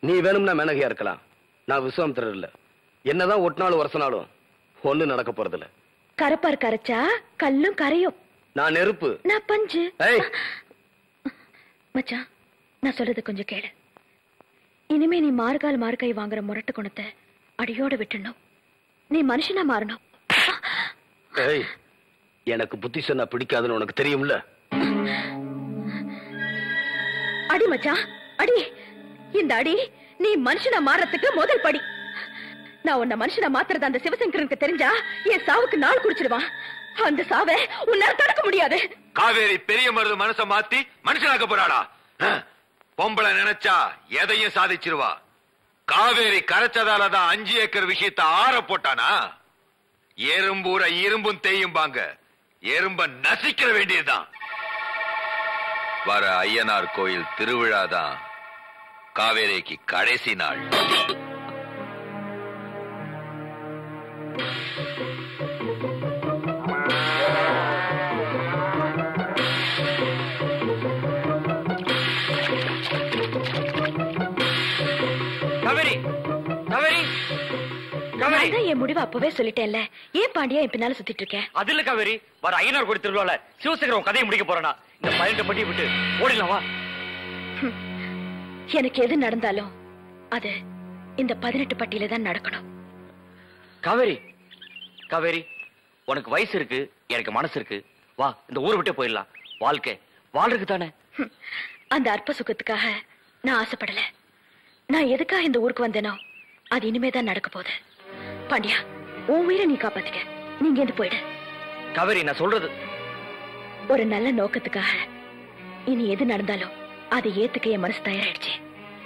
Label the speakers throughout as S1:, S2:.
S1: நீ வேணும்னா மேனகையா இருக்கலாம் நான் விஸ்வாமித்திரர் இல்ல என்னதான் ஒட்டினாலும் வருஷனாலும் ஒண்ணு நடக்க போறதில்ல
S2: கரப்பார் கரைச்சா கல்லும் கரையும்
S1: நான் நெருப்பு
S2: நான் பஞ்சு
S1: ஏய்
S2: மச்சான் நான் சொல்றது கொஞ்சம் கேளு இனிமே நீ மார்கால் மார்கை வாங்குற முரட்டு குணத்தை அடியோட விட்டுணும் நீ மனுஷனா மாறணும்
S1: ஏய் எனக்கு புத்தி சொன்னா பிடிக்காதுன்னு உனக்கு தெரியும்ல
S2: அடி மச்சான் அடி இந்த அடி நீ மனுஷனா மாறத்துக்கு முதல் படி நான் உன்னை மனுஷனா மாத்துறது அந்த சிவசங்கரனுக்கு தெரிஞ்சா என் சாவுக்கு நாள் குறிச்சிடுவான் அந்த சாவை உன்னால தடுக்க முடியாது
S3: காவேரி பெரிய மருது மனச மாத்தி மனுஷனாக்க போறாடா அஹ், பொம்பளை நினைச்சா எதையும் சாதிச்சிருவா காவேரி கரைச்சதாலதான் அஞ்சு ஏக்கர் விஷயத்த ஆற போட்டானா எறும்பூர இரும்பும் தேயும் பாங்க எறும்ப நசிக்கிற வேண்டியதுதான் வர ஐயனார் கோயில் திருவிழாதான் காவேரிக்கு கடைசி நாள்
S4: காவேரி காவேரி
S2: நான் தான் என் முடிவை அப்பவே சொல்லிட்டேன்ல ஏன் பாண்டியா என் பின்னால சுத்திட்டு இருக்க
S4: அது இல்ல காவேரி வர ஐயனார் கோடி திருவிழால சிவசேகர் உன் கதையை முடிக்க போறானா இந்த பதினெட்டு பட்டி விட்டு ஓடிடலாம் வா
S2: எனக்கு எது நடந்தாலும் அது இந்த பதினெட்டு பட்டியல தான் நடக்கணும்
S4: காவேரி காவேரி உனக்கு வயசு இருக்கு எனக்கு மனசு இருக்கு வா இந்த ஊரை விட்டே போயிடலாம் வாழ்க்கை வாழ்றதுக்கு தானே
S2: ஹம். அந்த அற்ப சுகத்துக்காக நான் ஆசைப்படல நான் எதுக்காக இந்த ஊருக்கு வந்தேனோ அது இனிமே தான் நடக்க போகுது பாண்டியா உன் உயிரை நீ காப்பாத்திக்க நீங்க இருந்து போயிடு
S4: காவேரி நான் சொல்றது
S2: ஒரு நல்ல நோக்கத்துக்காக இனி எது நடந்தாலும் அதை ஏத்துக்க என் மனசு தயாராயிடுச்சு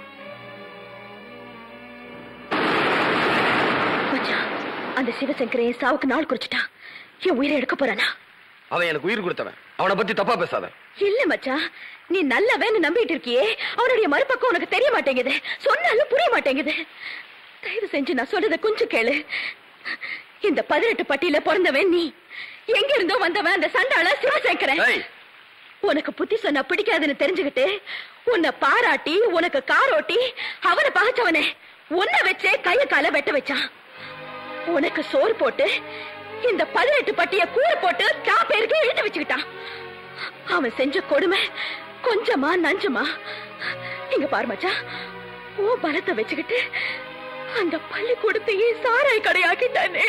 S2: மச்சான், அந்த சிவசங்கரையும் சாவுக்கு நாள் குறிச்சிட்டான் என் உயிரை எடுக்க போறானா
S1: அவன் எனக்கு உயிர் கொடுத்தவன் அவனை பத்தி தப்பா பேசாத
S2: இல்ல மச்சான் நீ நல்லவன்னு நம்பிட்டு இருக்கியே அவனுடைய மறுபக்கம் உனக்கு தெரிய மாட்டேங்குது சொன்னாலும் புரிய மாட்டேங்குது தயவு செஞ்சு நான் சொல்றத கொஞ்சம் கேளு இந்த பதினெட்டு பட்டியல பிறந்தவன் நீ எங்க இருந்தோ வந்தவன் அந்த சண்டாள சிவசங்கரன்
S1: ஏய்
S2: உனக்கு புத்தி சொன்னா பிடிக்காதுன்னு தெரிஞ்சுக்கிட்டு உன்னை பாராட்டி உனக்கு காரோட்டி அவனை பகைச்சவனே உன்னை வச்சே கைய கால வெட்ட வச்சான் உனக்கு சோறு போட்டு இந்த பதினெட்டு பட்டிய கூறு போட்டு தான் பேருக்கு எழுதி வச்சுக்கிட்டான் அவன் செஞ்ச கொடுமை கொஞ்சமா நஞ்சமா இங்க பாரு மச்சான் ஓ பலத்தை வச்சுக்கிட்டு அந்த பள்ளிக்கூடத்தையே சாராய் கடையாக்கிட்டானே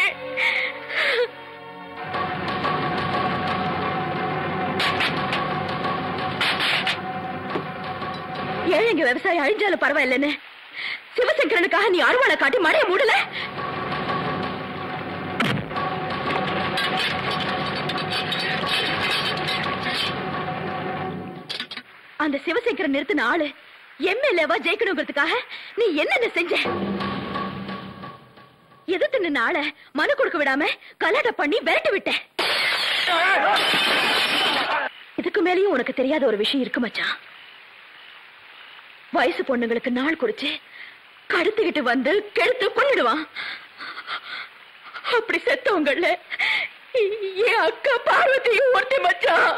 S2: ஏழைங்க விவசாயம் அழிஞ்சாலும் பரவாயில்லன்னு சிவசங்கரனுக்காக நீ அருவாளை காட்டி மழைய மூடல அந்த சிவசங்கரன் நிறுத்தின ஆளு எம்எல்ஏவா ஜெயிக்கணுங்கிறதுக்காக நீ என்னென்ன செஞ்ச எதிர்த்து நின்ன ஆளை மனு கொடுக்க விடாம கலாட்ட பண்ணி விரட்டி விட்ட இதுக்கு மேலேயும் உனக்கு தெரியாத ஒரு விஷயம் இருக்கு மச்சான் வயசு பொண்ணுங்களுக்கு நாள் குறிச்சு கடத்திக்கிட்டு வந்து கெடுத்து கொன்னிடுவான் அப்படி செத்தவங்கள என் அக்கா பார்வதியும் ஒருத்தி மச்சான்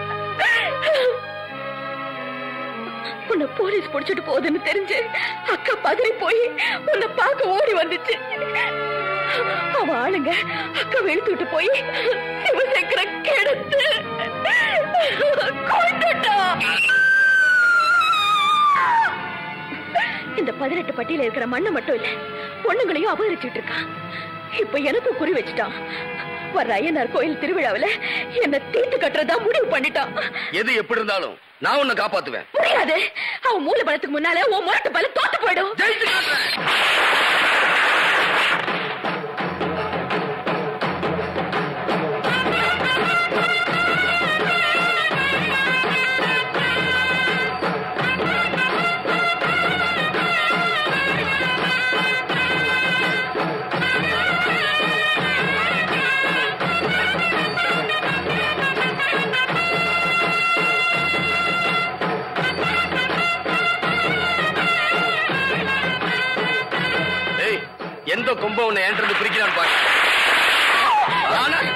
S2: உன்னை போலீஸ் புடிச்சிட்டு போகுதுன்னு தெரிஞ்சு அக்கா பதறி போய் உன்னை பார்க்க ஓடி வந்துச்சு அவ ஆளுங்க அக்கா வெளுத்துட்டு போய் சிவசேகர கெடுத்து கொண்டுட்டான் இந்த பதினெட்டு பட்டியல இருக்கிற மண்ணை மட்டும் இல்ல பொண்ணுங்களையும் அபகரிச்சுட்டு இருக்கான் இப்ப எனக்கும் குறி வச்சுட்டான் வர்ற ஐயனார் கோயில் திருவிழாவுல என்ன தீர்த்து கட்டுறதா முடிவு பண்ணிட்டான்
S1: எது எப்படி இருந்தாலும் நான் உன்னை காப்பாத்துவேன்
S2: புரியாது அவன் மூல பலத்துக்கு முன்னால உன் முரட்டு பலம் தோத்து போயிடும்
S1: ஜெயிச்சு காட்டுறேன். ஏய் எந்த கொம்ப உன்னை ஏன்றது பிரிக்கிறான்னு பாரு ஆனா